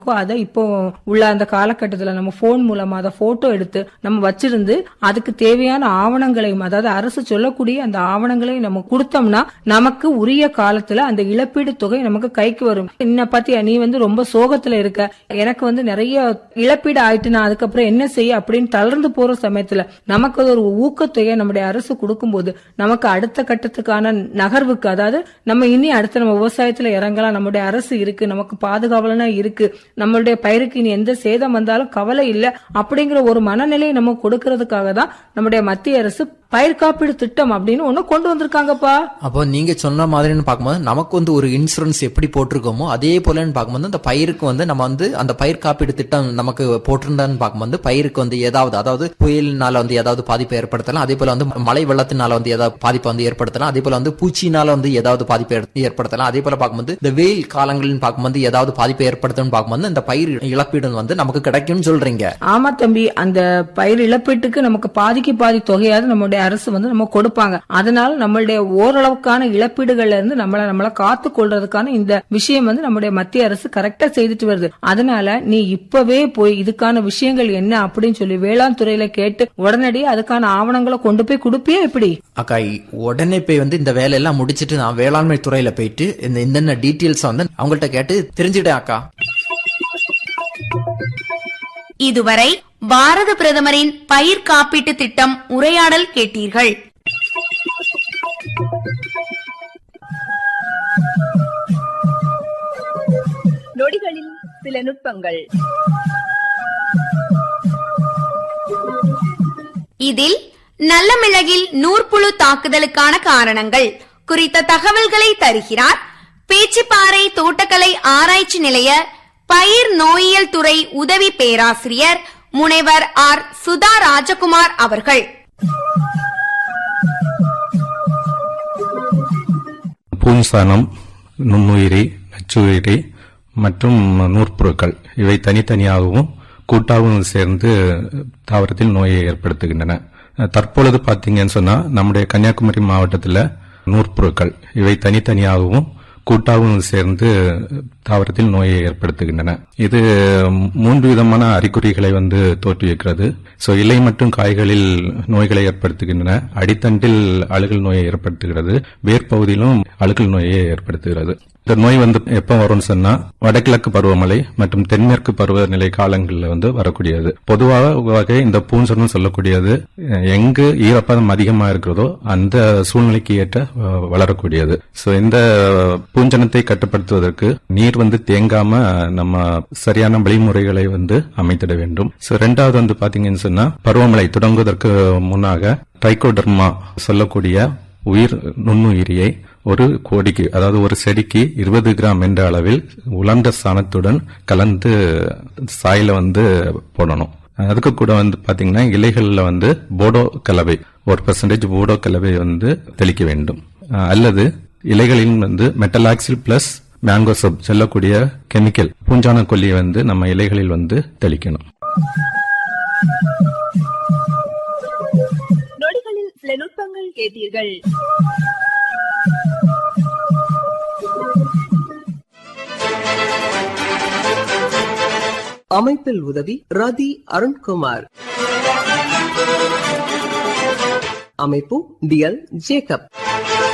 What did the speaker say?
அதை இப்போ உள்ள அந்த காலகட்டத்துல நம்ம போன் மூலமா அதை போட்டோ எடுத்து நம்ம வச்சிருந்து அதுக்கு தேவையான ஆவணங்களையும் அதாவது அரசு சொல்லக்கூடிய அந்த ஆவணங்களையும் நம்ம கொடுத்தோம்னா நமக்கு உரிய காலத்துல அந்த இழப்பீடு தொகை நமக்கு கைக்கு வரும் என்ன பத்தியா நீ வந்து ரொம்ப சோகத்துல இருக்க எனக்கு வந்து நிறைய இழப்பீடு ஆயிட்டு நான் அதுக்கப்புறம் என்ன செய்ய அப்படின்னு தளர்ந்து போற சமயத்துல நமக்கு அது ஒரு ஊக்கத்தொகை நம்முடைய அரசு கொடுக்கும்போது நமக்கு அடுத்த கட்டத்துக்கான நகர்வுக்கு அதாவது நம்ம இனி அடுத்த நம்ம விவசாயத்துல இறங்கலாம் நம்முடைய அரசு இருக்கு நமக்கு பாதுகாவலனா இருக்கு நம்மளுடைய பயிருக்கு இனி எந்த சேதம் வந்தாலும் கவலை இல்ல அப்படிங்கிற ஒரு மனநிலையை நம்ம கொடுக்கறதுக்காக தான் நம்முடைய மத்திய அரசு பயிர் காப்பீடு திட்டம் அப்படின்னு ஒண்ணு கொண்டு வந்திருக்காங்கப்பா அப்போ நீங்க சொன்ன மாதிரின்னு பார்க்கும்போது நமக்கு வந்து ஒரு இன்சூரன்ஸ் எப்படி போட்டிருக்கோமோ அதே போலன்னு பார்க்கும்போது அந்த பயிருக்கு வந்து நம்ம வந்து அந்த பயிர் காப்பீடு திட்டம் நமக்கு போட்டிருந்தான்னு பார்க்கும்போது பயிருக்கு வந்து ஏதாவது அதாவது புயலினால வந்து ஏதாவது பாதிப்பை ஏற்படுத்தலாம் அதே போல வந்து மழை வெள்ளத்தினால வந்து ஏதாவது பாதிப்பை வந்து ஏற்படுத்தலாம் அதே போல வந்து பூச்சினால வந்து ஏதாவது பாதிப்பை ஏற்ப- ஏற்படுத்தலாம் அதே போல பார்க்கும்போது இந்த வெயில் காலங்களில் பார்க்கும்போது ஏதாவது பாதிப்பை ஏற்படுத்தணும்னு பார்க்கும்போது இந்த பயிர் இழப்பீடு வந்து நமக்கு கிடைக்கும்னு சொல்றீங்க ஆமா தம்பி அந்த பயிர் இழப்பீட்டுக்கு நமக்கு பாதிக்கு பாதி தொகையாவது நம்மளுடைய அரசு வந்து நம்ம கொடுப்பாங்க அதனால நம்மளுடைய ஓரளவுக்கான இழப்பீடுகள்ல இருந்து நம்மள நம்மள காத்து கொள்றதுக்கான இந்த விஷயம் வந்து நம்முடைய மத்திய அரசு கரெக்டா செய்துட்டு வருது அதனால நீ இப்பவே போய் இதுக்கான விஷயங்கள் என்ன அப்படின்னு சொல்லி வேளாண் துறையில கேட்டு உடனடியே அதுக்கான ஆவணங்களை கொண்டு போய் கொடுப்பியா எப்படி அக்கா இ- உடனே போய் வந்து இந்த வேலையெல்லாம் முடிச்சிட்டு நான் வேளாண்மை துறையில போயிட்டு இந்த இந்த டீட்டெயில்ஸ் வந்து அவங்கள்ட்ட கேட்டு தெரிஞ்சுட்டேன் அக்கா இதுவரை பாரத பிரதமரின் பயிர் காப்பீட்டு திட்டம் உரையாடல் கேட்டீர்கள் நொடிகளில் சில நுட்பங்கள் இதில் நல்ல மிளகில் நூற்புழு தாக்குதலுக்கான காரணங்கள் குறித்த தகவல்களை தருகிறார் பேச்சிப்பாறை தோட்டக்கலை ஆராய்ச்சி நிலைய பயிர் நோயியல் துறை உதவி பேராசிரியர் முனைவர் ஆர் சுதா ராஜகுமார் அவர்கள் பூஞ்சானம் நுண்ணுயிரி நச்சுயிரி மற்றும் நூற்பொருட்கள் இவை தனித்தனியாகவும் கூட்டாகவும் சேர்ந்து தாவரத்தில் நோயை ஏற்படுத்துகின்றன தற்பொழுது பாத்தீங்கன்னு சொன்னா நம்முடைய கன்னியாகுமரி மாவட்டத்தில் நூற்பொருட்கள் இவை தனித்தனியாகவும் கூட்டாகவும் சேர்ந்து தாவரத்தில் நோயை ஏற்படுத்துகின்றன இது மூன்று விதமான அறிகுறிகளை வந்து தோற்றுவிக்கிறது சோ இலை மற்றும் காய்களில் நோய்களை ஏற்படுத்துகின்றன அடித்தண்டில் அழுகல் நோயை ஏற்படுத்துகிறது வேர்ப்பகுதியிலும் அழுகல் நோயை ஏற்படுத்துகிறது இந்த நோய் வந்து எப்ப வரும்னு சொன்னா வடகிழக்கு பருவமழை மற்றும் தென்மேற்கு பருவநிலை காலங்களில் வந்து வரக்கூடியது பொதுவாக வகை இந்த பூஞ்சனம் சொல்லக்கூடியது அஹ், எங்கு ஈரப்பதம் அதிகமா இருக்கிறதோ அந்த சூழ்நிலைக்கு ஏற்ற அஹ், வளரக்கூடியது சோ இந்த பூஞ்சனத்தை கட்டுப்படுத்துவதற்கு நீர் வந்து தேங்காம நம்ம சரியான வழிமுறைகளை வந்து அமைத்திட வேண்டும் சோ ரெண்டாவது வந்து பாத்தீங்கன்னு சொன்னா பருவமழை தொடங்குவதற்கு முன்னாக ட்ரைகோடர்மா சொல்லக்கூடிய உயிர் நுண்ணுயிரியை ஒரு கோடிக்கு அதாவது ஒரு செடிக்கு இருபது கிராம் என்ற அளவில் உலர்ந்த சாணத்துடன் கலந்து சாயில வந்து போடணும் அதுக்கு கூட வந்து பாத்தீங்கன்னா இலைகள்ல வந்து போடோ கலவை ஒரு பெர்சன்டேஜ் போடோ கலவை வந்து தெளிக்க வேண்டும் அஹ் அல்லது இலைகளில் வந்து மெட்டலாக்சில் பிளஸ் மேங்கோசப் சொல்லக்கூடிய கெமிக்கல் பூஞ்சான கொல்லியை வந்து நம்ம இலைகளில் வந்து தெளிக்கணும் நொடிகளில் சில நுட்பங்கள் கேட்டீர்கள் அமைப்பில் உதவி ரதி அருண்குமார் அமைப்பு டிஎல் ஜேக்கப்